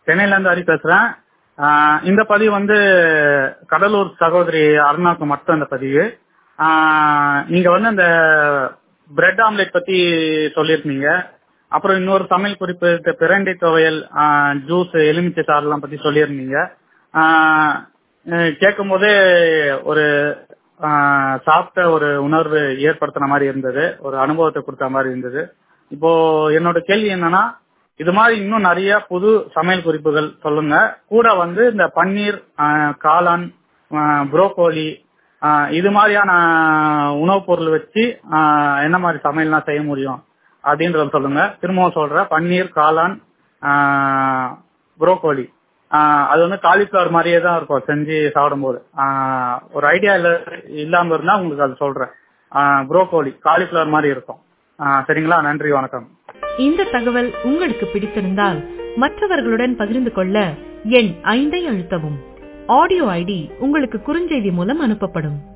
சென்னையில இருந்து ஹரி பேசுறேன் ஆஹ் இந்த பதிவு வந்து கடலூர் சகோதரி அருணாக்கு மட்டும் இந்த பதிவு ஆஹ் நீங்க வந்து அந்த பிரெட் ஆம்லெட் பத்தி சொல்லியிருந்தீங்க அப்புறம் இன்னொரு சமையல் குறிப்பு இந்த பிரண்டை துவையல் ஜூஸ் எலுமிச்சை சாறுலாம் பத்தி சொல்லியிருந்தீங்க கேட்கும் போதே ஒரு ஆஹ் சாப்பிட்ட ஒரு உணர்வு ஏற்படுத்தின மாதிரி இருந்தது ஒரு அனுபவத்தை கொடுத்த மாதிரி இருந்தது இப்போ என்னோட கேள்வி என்னன்னா இது மாதிரி இன்னும் நிறைய புது சமையல் குறிப்புகள் சொல்லுங்க கூட வந்து இந்த பன்னீர் ஆஹ் காளான் புரோக்கோலி இது மாதிரியான உணவுப் பொருள் வச்சு ஆஹ் என்ன மாதிரி சமையல்லாம் செய்ய முடியும் அப்படின்றத சொல்லுங்க திரும்பவும் சொல்றேன் பன்னீர் காளான் புரோக்கோலி அது வந்து காலிஃபிளவர் மாதிரியே தான் இருக்கும் செஞ்சு சாப்பிடும்போது ஒரு ஐடியா இல்ல இல்லாம இருந்தா உங்களுக்கு அது சொல்றேன் புரோக்கோலி காலிஃபிளவர் மாதிரி இருக்கும் சரிங்களா நன்றி வணக்கம் இந்த தகவல் உங்களுக்கு பிடித்திருந்தால் மற்றவர்களுடன் பகிர்ந்து கொள்ள எண் ஐந்தை அழுத்தவும் ஆடியோ ஐடி உங்களுக்கு குறுஞ்செய்தி மூலம் அனுப்பப்படும்